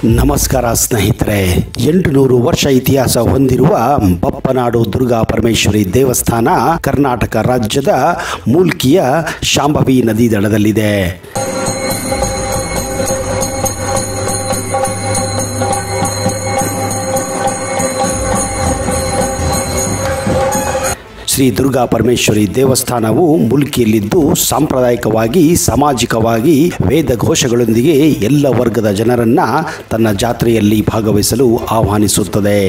ನಮಸ್ಕಾರ ಸ್ನೇಹಿತರೆ ಎಂಟು ನೂರು ವರ್ಷ ಇತಿಹಾಸ ಹೊಂದಿರುವ ಬಪ್ಪನಾಡು ದುರ್ಗಾ ಪರಮೇಶ್ವರಿ ದೇವಸ್ಥಾನ ಕರ್ನಾಟಕ ರಾಜ್ಯದ ಮೂಲ್ಕಿಯ ಶಾಂಭವಿ ನದಿ ದಡದಲ್ಲಿದೆ ಶ್ರೀ ದುರ್ಗಾ ಪರಮೇಶ್ವರಿ ದೇವಸ್ಥಾನವು ಮುಲ್ಕಿಯಲ್ಲಿದ್ದು ಸಾಂಪ್ರದಾಯಿಕವಾಗಿ ಸಾಮಾಜಿಕವಾಗಿ ವೇದ ಘೋಷಗಳೊಂದಿಗೆ ಎಲ್ಲ ವರ್ಗದ ಜನರನ್ನ ತನ್ನ ಜಾತ್ರೆಯಲ್ಲಿ ಭಾಗವಹಿಸಲು ಆಹ್ವಾನಿಸುತ್ತದೆ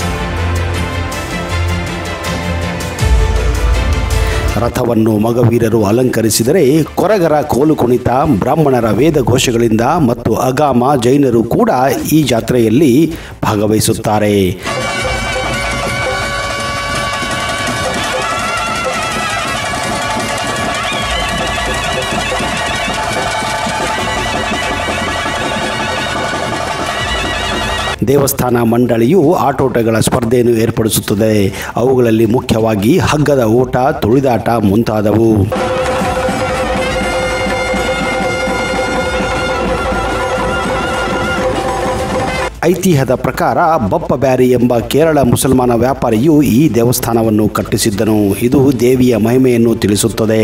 ರಥವನ್ನು ಮಗವೀರರು ಅಲಂಕರಿಸಿದರೆ ಕೊರಗರ ಕೋಲು ಕುಣಿತ ಬ್ರಾಹ್ಮಣರ ವೇದ ಘೋಷಗಳಿಂದ ಮತ್ತು ಅಗಾಮ ಜೈನರು ಕೂಡ ಈ ಜಾತ್ರೆಯಲ್ಲಿ ಭಾಗವಹಿಸುತ್ತಾರೆ ದೇವಸ್ಥಾನ ಮಂಡಳಿಯು ಆಟೋಟಗಳ ಸ್ಪರ್ಧೆಯನ್ನು ಏರ್ಪಡಿಸುತ್ತದೆ ಅವುಗಳಲ್ಲಿ ಮುಖ್ಯವಾಗಿ ಹಗ್ಗದ ಓಟ ತುಳಿದಾಟ ಮುಂತಾದವು ಐತಿಹ್ಯದ ಪ್ರಕಾರ ಬಪ್ಪ ಬ್ಯಾರಿ ಎಂಬ ಕೇರಳ ಮುಸಲ್ಮಾನ ವ್ಯಾಪಾರಿಯು ಈ ದೇವಸ್ಥಾನವನ್ನು ಕಟ್ಟಿಸಿದ್ದನು ಇದು ದೇವಿಯ ಮಹಿಮೆಯನ್ನು ತಿಳಿಸುತ್ತದೆ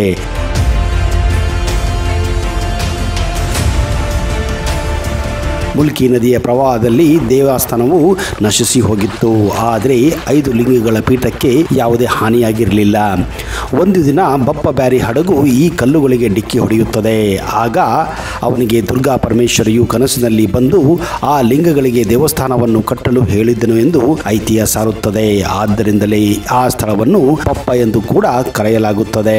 ಮುಲ್ಕಿ ನದಿಯ ಪ್ರವಾಹದಲ್ಲಿ ದೇವಸ್ಥಾನವು ನಶಿಸಿ ಹೋಗಿತ್ತು ಆದರೆ ಐದು ಲಿಂಗಗಳ ಪೀಠಕ್ಕೆ ಯಾವುದೇ ಹಾನಿಯಾಗಿರಲಿಲ್ಲ ಒಂದು ದಿನ ಬಪ್ಪ ಬ್ಯಾರಿ ಹಡಗು ಈ ಕಲ್ಲುಗಳಿಗೆ ಡಿಕ್ಕಿ ಹೊಡೆಯುತ್ತದೆ ಆಗ ಅವನಿಗೆ ದುರ್ಗಾ ಪರಮೇಶ್ವರಿಯು ಕನಸಿನಲ್ಲಿ ಬಂದು ಆ ಲಿಂಗಗಳಿಗೆ ದೇವಸ್ಥಾನವನ್ನು ಕಟ್ಟಲು ಹೇಳಿದ್ದನು ಎಂದು ಐತಿಹ್ಯ ಸಾರುತ್ತದೆ ಆದ್ದರಿಂದಲೇ ಆ ಸ್ಥಳವನ್ನು ಪಪ್ಪ ಎಂದು ಕೂಡ ಕರೆಯಲಾಗುತ್ತದೆ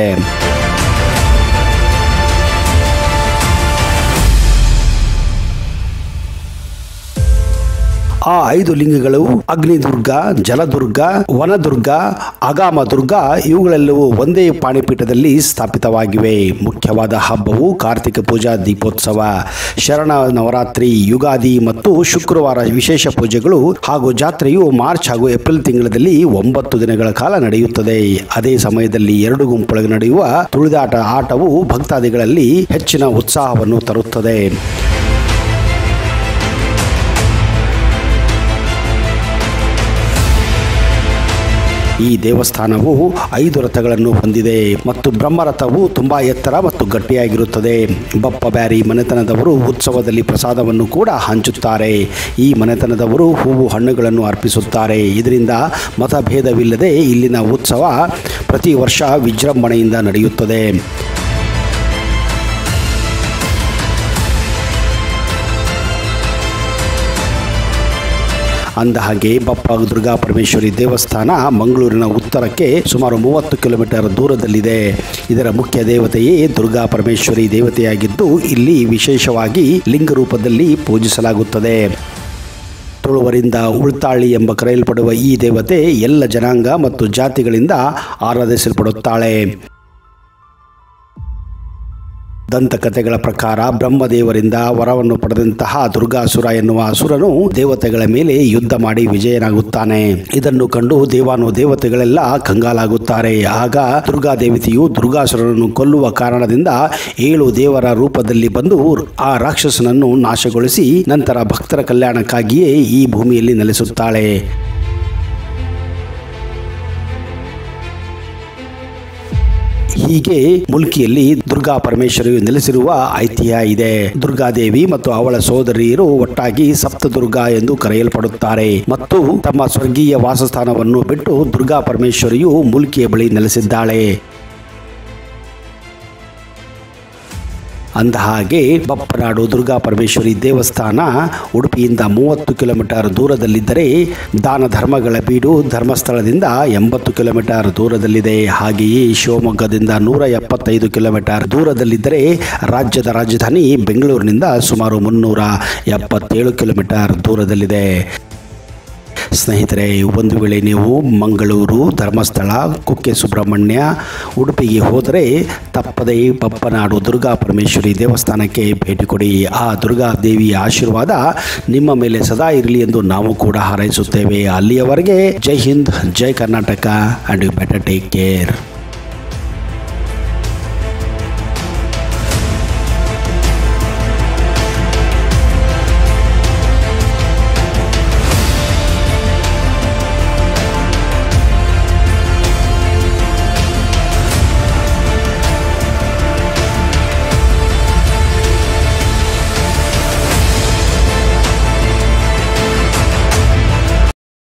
ಆ ಐದು ಲಿಂಗಗಳು ಅಗ್ನಿದುರ್ಗ ಜಲದುರ್ಗ ವನದುರ್ಗ ಅಗಾಮ ದುರ್ಗ ಇವುಗಳೆಲ್ಲವೂ ಒಂದೇ ಪಾಣಿಪೀಠದಲ್ಲಿ ಸ್ಥಾಪಿತವಾಗಿವೆ ಮುಖ್ಯವಾದ ಹಬ್ಬವು ಕಾರ್ತಿಕ ಪೂಜಾ ದೀಪೋತ್ಸವ ಶರಣ ನವರಾತ್ರಿ ಯುಗಾದಿ ಮತ್ತು ಶುಕ್ರವಾರ ವಿಶೇಷ ಪೂಜೆಗಳು ಹಾಗೂ ಜಾತ್ರೆಯು ಮಾರ್ಚ್ ಹಾಗೂ ಏಪ್ರಿಲ್ ತಿಂಗಳಲ್ಲಿ ಒಂಬತ್ತು ದಿನಗಳ ಕಾಲ ನಡೆಯುತ್ತದೆ ಅದೇ ಸಮಯದಲ್ಲಿ ಎರಡು ಗುಂಪುಗಳಿಗೆ ನಡೆಯುವ ತುಳಿದಾಟ ಆಟವು ಭಕ್ತಾದಿಗಳಲ್ಲಿ ಹೆಚ್ಚಿನ ಉತ್ಸಾಹವನ್ನು ತರುತ್ತದೆ ಈ ದೇವಸ್ಥಾನವು ಐದು ರಥಗಳನ್ನು ಹೊಂದಿದೆ ಮತ್ತು ಬ್ರಹ್ಮರಥವು ತುಂಬಾ ಎತ್ತರ ಮತ್ತು ಗಟ್ಟಿಯಾಗಿರುತ್ತದೆ ಬಪ್ಪ ಬ್ಯಾರಿ ಮನೆತನದವರು ಉತ್ಸವದಲ್ಲಿ ಪ್ರಸಾದವನ್ನು ಕೂಡ ಹಂಚುತ್ತಾರೆ ಈ ಮನೆತನದವರು ಹೂವು ಹಣ್ಣುಗಳನ್ನು ಅರ್ಪಿಸುತ್ತಾರೆ ಇದರಿಂದ ಮತಭೇದವಿಲ್ಲದೆ ಇಲ್ಲಿನ ಉತ್ಸವ ಪ್ರತಿ ವರ್ಷ ವಿಜೃಂಭಣೆಯಿಂದ ನಡೆಯುತ್ತದೆ ಅಂದಹಾಗೆ ಬಪ್ಪ ದುರ್ಗಾ ಪರಮೇಶ್ವರಿ ದೇವಸ್ಥಾನ ಮಂಗಳೂರಿನ ಉತ್ತರಕ್ಕೆ ಸುಮಾರು ಮೂವತ್ತು ಕಿಲೋಮೀಟರ್ ದೂರದಲ್ಲಿದೆ ಇದರ ಮುಖ್ಯ ದೇವತೆಯೇ ದುರ್ಗಾ ಪರಮೇಶ್ವರಿ ದೇವತೆಯಾಗಿದ್ದು ಇಲ್ಲಿ ವಿಶೇಷವಾಗಿ ಲಿಂಗ ರೂಪದಲ್ಲಿ ಪೂಜಿಸಲಾಗುತ್ತದೆ ತುಳುವರಿಂದ ಉಳ್ತಾಳಿ ಎಂಬ ಕರೆಯಲ್ಪಡುವ ಈ ದೇವತೆ ಎಲ್ಲ ಜನಾಂಗ ಮತ್ತು ಜಾತಿಗಳಿಂದ ಆರಾಧಿಸಲ್ಪಡುತ್ತಾಳೆ ದಂತಕಥೆಗಳ ಪ್ರಕಾರ ಬ್ರಹ್ಮದೇವರಿಂದ ವರವನ್ನು ಪಡೆದಂತಹ ದುರ್ಗಾಸುರ ಎನ್ನುವ ಅಸುರನು ದೇವತೆಗಳ ಮೇಲೆ ಯುದ್ಧ ಮಾಡಿ ವಿಜಯನಾಗುತ್ತಾನೆ ಇದನ್ನು ಕಂಡು ದೇವಾನು ದೇವತೆಗಳೆಲ್ಲ ಕಂಗಾಲಾಗುತ್ತಾರೆ ಆಗ ದುರ್ಗಾ ದೇವತೆಯು ದುರ್ಗಾಸುರನನ್ನು ಕೊಲ್ಲುವ ಕಾರಣದಿಂದ ಏಳು ದೇವರ ರೂಪದಲ್ಲಿ ಬಂದು ಆ ರಾಕ್ಷಸನನ್ನು ನಾಶಗೊಳಿಸಿ ನಂತರ ಭಕ್ತರ ಕಲ್ಯಾಣಕ್ಕಾಗಿಯೇ ಈ ಭೂಮಿಯಲ್ಲಿ ನೆಲೆಸುತ್ತಾಳೆ ಹೀಗೆ ಮುಲ್ಕಿಯಲ್ಲಿ ದುರ್ಗಾ ಪರಮೇಶ್ವರಿಯು ನೆಲೆಸಿರುವ ಐತಿಹ್ಯ ಇದೆ ದುರ್ಗಾದೇವಿ ಮತ್ತು ಅವಳ ಸೋದರಿಯರು ಒಟ್ಟಾಗಿ ಸಪ್ತದುರ್ಗಾ ಎಂದು ಕರೆಯಲ್ಪಡುತ್ತಾರೆ ಮತ್ತು ತಮ್ಮ ಸ್ವರ್ಗೀಯ ವಾಸಸ್ಥಾನವನ್ನು ಬಿಟ್ಟು ದುರ್ಗಾ ಪರಮೇಶ್ವರಿಯು ಮುಲ್ಕಿಯ ಬಳಿ ನೆಲೆಸಿದ್ದಾಳೆ ಅಂದಹಾಗೆ ಬಪ್ಪನಾಡು ದುರ್ಗಾ ಪರಮೇಶ್ವರಿ ದೇವಸ್ಥಾನ ಉಡುಪಿಯಿಂದ ಮೂವತ್ತು ಕಿಲೋಮೀಟರ್ ದೂರದಲ್ಲಿದ್ದರೆ ದಾನ ಧರ್ಮಗಳ ಬೀಡು ಧರ್ಮಸ್ಥಳದಿಂದ ಎಂಬತ್ತು ಕಿಲೋಮೀಟರ್ ದೂರದಲ್ಲಿದೆ ಹಾಗೆಯೇ ಶಿವಮೊಗ್ಗದಿಂದ ನೂರ ಎಪ್ಪತ್ತೈದು ಕಿಲೋಮೀಟರ್ ದೂರದಲ್ಲಿದ್ದರೆ ರಾಜ್ಯದ ರಾಜಧಾನಿ ಬೆಂಗಳೂರಿನಿಂದ ಸುಮಾರು ಮುನ್ನೂರ ಎಪ್ಪತ್ತೇಳು ಕಿಲೋಮೀಟರ್ ದೂರದಲ್ಲಿದೆ ಸ್ನೇಹಿತರೆ ಒಂದು ವೇಳೆ ನೀವು ಮಂಗಳೂರು ಧರ್ಮಸ್ಥಳ ಕುಕ್ಕೆ ಸುಬ್ರಹ್ಮಣ್ಯ ಉಡುಪಿಗೆ ಹೋದರೆ ತಪ್ಪದೇ ಪಪ್ಪನಾಡು ದುರ್ಗಾ ಪರಮೇಶ್ವರಿ ದೇವಸ್ಥಾನಕ್ಕೆ ಭೇಟಿ ಕೊಡಿ ಆ ದುರ್ಗಾ ದೇವಿಯ ಆಶೀರ್ವಾದ ನಿಮ್ಮ ಮೇಲೆ ಸದಾ ಇರಲಿ ಎಂದು ನಾವು ಕೂಡ ಹಾರೈಸುತ್ತೇವೆ ಅಲ್ಲಿಯವರೆಗೆ Jai Hind Jai Karnataka and you better take care